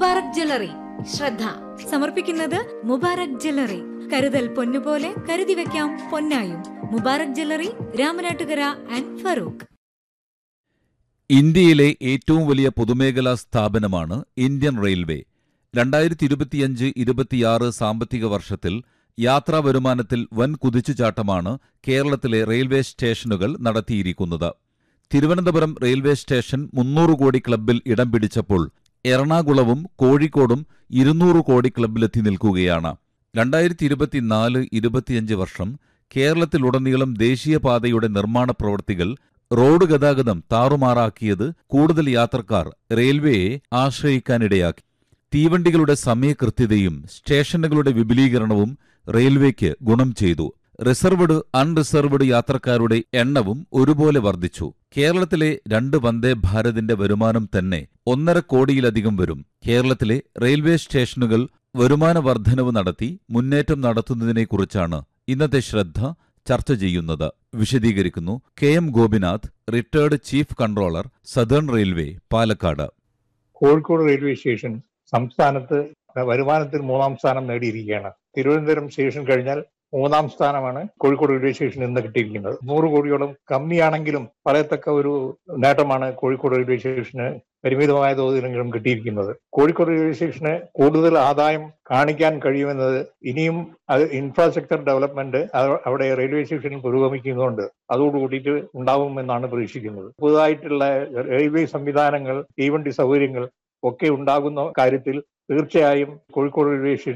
Mubarak jewellery ശ്രദ്ധ സമർപ്പിക്കുന്നത് Mubarak jewellery കരുതൽ പൊന്നുപോലെ കരുതി വെക്കാം പൊന്നായും മുബാറക് ജ്വല്ലറി രാമനാട്ടുകര ആൻഡ് ഫറൂഖ് ഇന്ത്യയിലെ ഏറ്റവും വലിയ പൊതുമേഖലാ സ്ഥാപനമാണ് ഇന്ത്യൻ റെയിൽവേ രണ്ടായിരത്തി ഇരുപത്തിയഞ്ച് ഇരുപത്തിയാറ് സാമ്പത്തിക വർഷത്തിൽ യാത്രാ വരുമാനത്തിൽ വൻ കുതിച്ചുചാട്ടമാണ് കേരളത്തിലെ റെയിൽവേ സ്റ്റേഷനുകൾ നടത്തിയിരിക്കുന്നത് തിരുവനന്തപുരം റെയിൽവേ സ്റ്റേഷൻ മുന്നൂറ് കോടി ക്ലബ്ബിൽ ഇടം പിടിച്ചപ്പോൾ എറണാകുളവും കോഴിക്കോടും ഇരുന്നൂറ് കോടി ക്ലബ്ബിലെത്തി നിൽക്കുകയാണ് രണ്ടായിരത്തി ഇരുപത്തിനാല് ഇരുപത്തിയഞ്ച് വർഷം കേരളത്തിലുടനീളം ദേശീയപാതയുടെ നിർമ്മാണ പ്രവൃത്തികൾ റോഡ് ഗതാഗതം താറുമാറാക്കിയത് കൂടുതൽ യാത്രക്കാർ റെയിൽവേയെ ആശ്രയിക്കാനിടയാക്കി തീവണ്ടികളുടെ സമയകൃത്യതയും സ്റ്റേഷനുകളുടെ വിപുലീകരണവും റെയിൽവേക്ക് ഗുണം ചെയ്തു റിസർവ്ഡ് അൺറിസർവ്ഡ് യാത്രക്കാരുടെ എണ്ണവും ഒരുപോലെ വർദ്ധിച്ചു കേരളത്തിലെ രണ്ട് വന്ദേ ഭാരതിന്റെ വരുമാനം തന്നെ ഒന്നര കോടിയിലധികം വരും കേരളത്തിലെ റെയിൽവേ സ്റ്റേഷനുകൾ വരുമാന വർധനവ് നടത്തി മുന്നേറ്റം നടത്തുന്നതിനെക്കുറിച്ചാണ് ഇന്നത്തെ ശ്രദ്ധ ചർച്ച ചെയ്യുന്നത് വിശദീകരിക്കുന്നു K M Gopinath retired chief controller southern railway Palakkad Kozhikode railway station സംസ്ഥാനത്ത് വരുമാനത്തിൽ മൂന്നാം സ്ഥാനം നേടിയിരിക്കുകയാണ് തിരുവനന്തപുരം സ്റ്റേഷൻ കഴിഞ്ഞാൽ മൂന്നാം സ്ഥാനമാണ് കോഴിക്കോട് റെയിൽവേ സ്റ്റേഷൻ ഇന്ന് കിട്ടിയിരിക്കുന്നത് നൂറ് കോടിയോളം കമ്മിയാണെങ്കിലും പറയത്തക്ക ഒരു നേട്ടമാണ് കോഴിക്കോട് റെയിൽവേ സ്റ്റേഷന് പരിമിതമായ തോതിലെങ്കിലും കിട്ടിയിരിക്കുന്നത് കോഴിക്കോട് റെയിൽവേ സ്റ്റേഷന് കൂടുതൽ ആദായം കാണിക്കാൻ കഴിയുമെന്നത് ഇനിയും അത് ഇൻഫ്രാസ്ട്രക്ചർ ഡെവലപ്മെന്റ് അത് അവിടെ റെയിൽവേ സ്റ്റേഷനിൽ പുരോഗമിക്കുന്നുണ്ട് അതോടുകൂടിയിട്ട് ഉണ്ടാവുമെന്നാണ് പ്രതീക്ഷിക്കുന്നത് പുതുതായിട്ടുള്ള റെയിൽവേ സംവിധാനങ്ങൾ തീവണ്ടി സൗകര്യങ്ങൾ ഒക്കെ ഉണ്ടാകുന്ന കാര്യത്തിൽ തീർച്ചയായും കോഴിക്കോട് റെയിൽവേ സ്റ്റേഷൻ